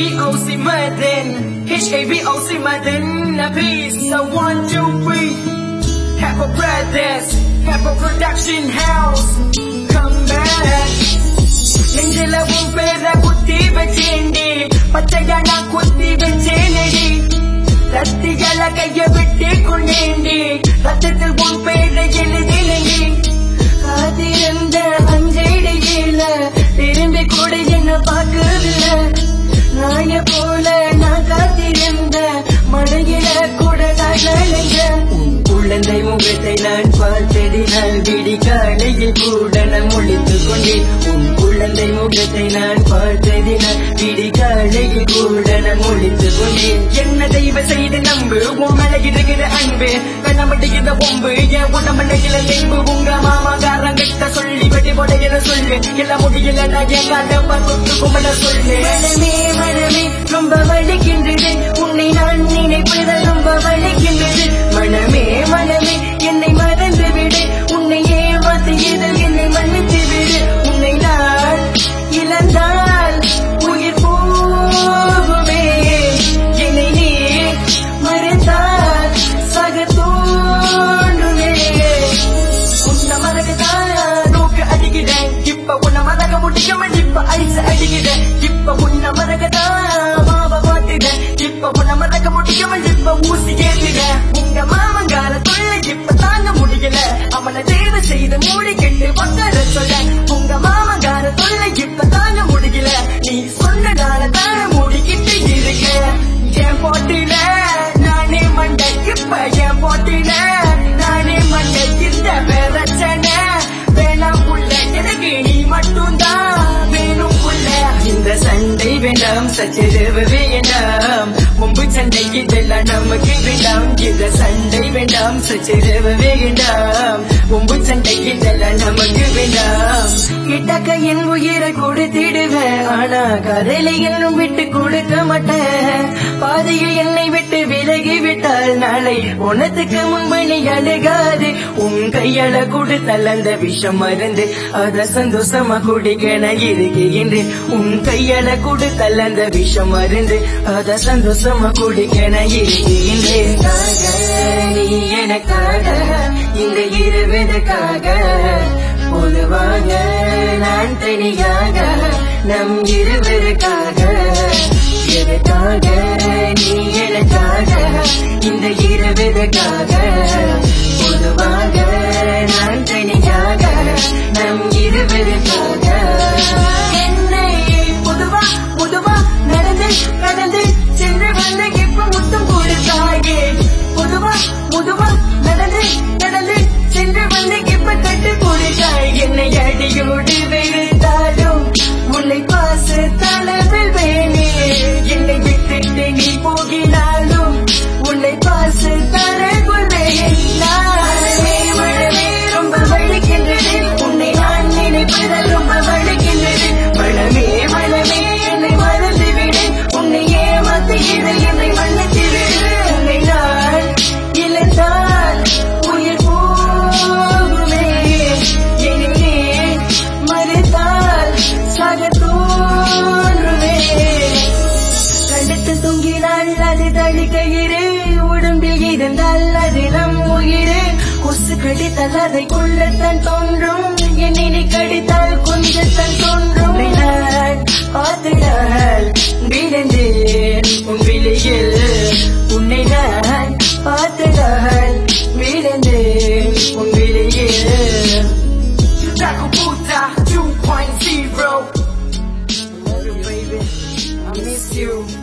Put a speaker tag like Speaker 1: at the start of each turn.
Speaker 1: H-A-V-O-C Madden H-A-V-O-C Madden Peace So one, two, three Have a brothers Have a production house Come back நெஞ்சில உன் பேர குத்தி வச்சேண்டி பச்சையா நான் குத்தி வச்சேனடி ரத்திகள கைய விட்டு கொண்டேண்டி ரத்தத்தில் உன் பேரை எழுதினடி காத்திருந்த அஞ்சடியில திரும்பி கூட என்ன பார்க்கவில்ல நாய போல நான் காத்திருந்த மழையில கூட நான் நனைஞ்ச உன் குழந்தை முகத்தை நான் பார்த்ததினால் விடி காலையில் கூட நான் முழித்து கொண்டேன் உன் குழந்தை முகத்தை நான் பார்த்ததினால் விடி காலையில் கூட நான் முழித்து கொண்டேன் என்ன தெய்வ செய்து நம்பு உன் மேல இருக்கிற அன்பு வெண்ணமட்டிக்கிற பொம்பு என் உடம்புல நெம்பு உங்க மாமாக்காரன் கிட்ட சொல்லி வெட்டி போடையில சொல்லு இல்ல முடியல நான் என் காட்ட கொத்து கும்பல சொல்லு மனமே மனமே ரொம்ப வலிக்கின்றது உன்னை நான் நினைப்பது ரொம்ப வலிக்கின்றது மனமே மனமே என்னை மறந்து விடு உன்னை ஏமாத்தியது என்னை மன்னித்து விடு உன்னை நான் இழந்தால் உயிர் போகுமே என்னை நீ மறைத்தால் சக தோன்றுமே உன்னை மறக்கத்தான் நோக்கு அடிக்கிறேன் இப்ப உன்னை மறக்க முடியாம இப்ப ஐஸ் அடிக்கிறேன் இப்ப உன்னை மறக்கத்தான் மாவ மாட்டிட்டேன் இப்ப உன்னை மறக்க முடியாம இப்ப ஊசி ஏற்றிட்டேன் உங்க மாமங்கால தொல்லை இப்ப தாங்க முடியல அவனை தேர்வு செய்து மூடி கெட்டு உட்கார சொல்ல உங்க மாமங்கால தொல்லை இப்ப தாங்க முடியல நீ சொன்னதால தானே மூடிக்கிட்டு இருக்க என் போட்டில நானே மண்டை இப்ப என் போட்டில நானே மண்டை இந்த பிரச்சனை வேணாம் புள்ள எனக்கு நீ மட்டும்தான் வேணும் புள்ள இந்த சண்டை வேண்டாம் சச்சரவு வேண்டாம் முன்பு சண்டை இதெல்லாம் நமக்கு வேண்டாம் இந்த சண்டை வேண்டாம் சச்சரவு வேண்டாம் முன்பு சண்டை இதெல்லாம் நமக்கு வேண்டாம் கிட்டக்க என் உயிரை கொடுத்திடுவேன் ஆனா கதையில என்னும் விட்டு கொடுக்க மாட்டேன் பாதையில் என்னை விட்டு விலகி விட்டால் நாளை உனத்துக்கு முன்பு நீ அழுகாது உன் கையால கொடுத்தால் அந்த விஷம் மருந்து அத சந்தோஷமா குடிக்க நான் இருக்கின்றேன் உன் கையால கொடுத்தால் அந்த விஷம் மருந்து அத சந்தோஷமா குடிக்க நான் இருக்கின்றேன் நீ எனக்காக இந்த இருவதற்காக பொதுவாக நான் தனியாக நம் இருவருக்காக எதற்காக நீ எனக்காக இந்த இருவருக்காக பொதுவாக நான் தனியாக நம் இருவருக்காக என்னை பொதுவா பொதுவா நடந்து கடந்து சென்று வந்து இப்ப முத்தம் கொடுத்தாயே பொதுவா பொதுவா நடந்து நடந்து சென்று வந்து இப்ப கட்டு கொடுத்தாய் என்னை அடியோடு வெறுத்தாலும் உன்னை பாச தலைவில் வேணே என்னை விட்டுட்டு நீ போகினாலும் உன்னை பாச தரக்குள் வேணாமே மழவே ரொம்ப வலிக்கின்றது உன்னை நான் நினைப்பதில் ரொம்ப வலிக்கின்றது மழமே மழமே என்னை மறந்து விடு உன்னை ஏமாத்து இதை என்னை மன்னித்து விடு உன்னை நான் இழந்தால் உயிர் போகுமே என்னையே மறுத்தால் சக தோன்றுமே கழுத்து தொங்கினால் அது தடுக்கையிரு உடம்பில் இருந்தால் அது நம் உயிரு கொசு கடித்தால் அதை கொள்ளத்தான் தோன்றும் என்னை கடித்தால் கொஞ்சத்தான் தோன்றும் நான் பார்த்துடால் விழுந்தேன் உன் விழியில் உன்னை நான் பார்த்துடால் விழுந்தேன் உன் விழியில் Takubuta 2.0 Love you baby I miss you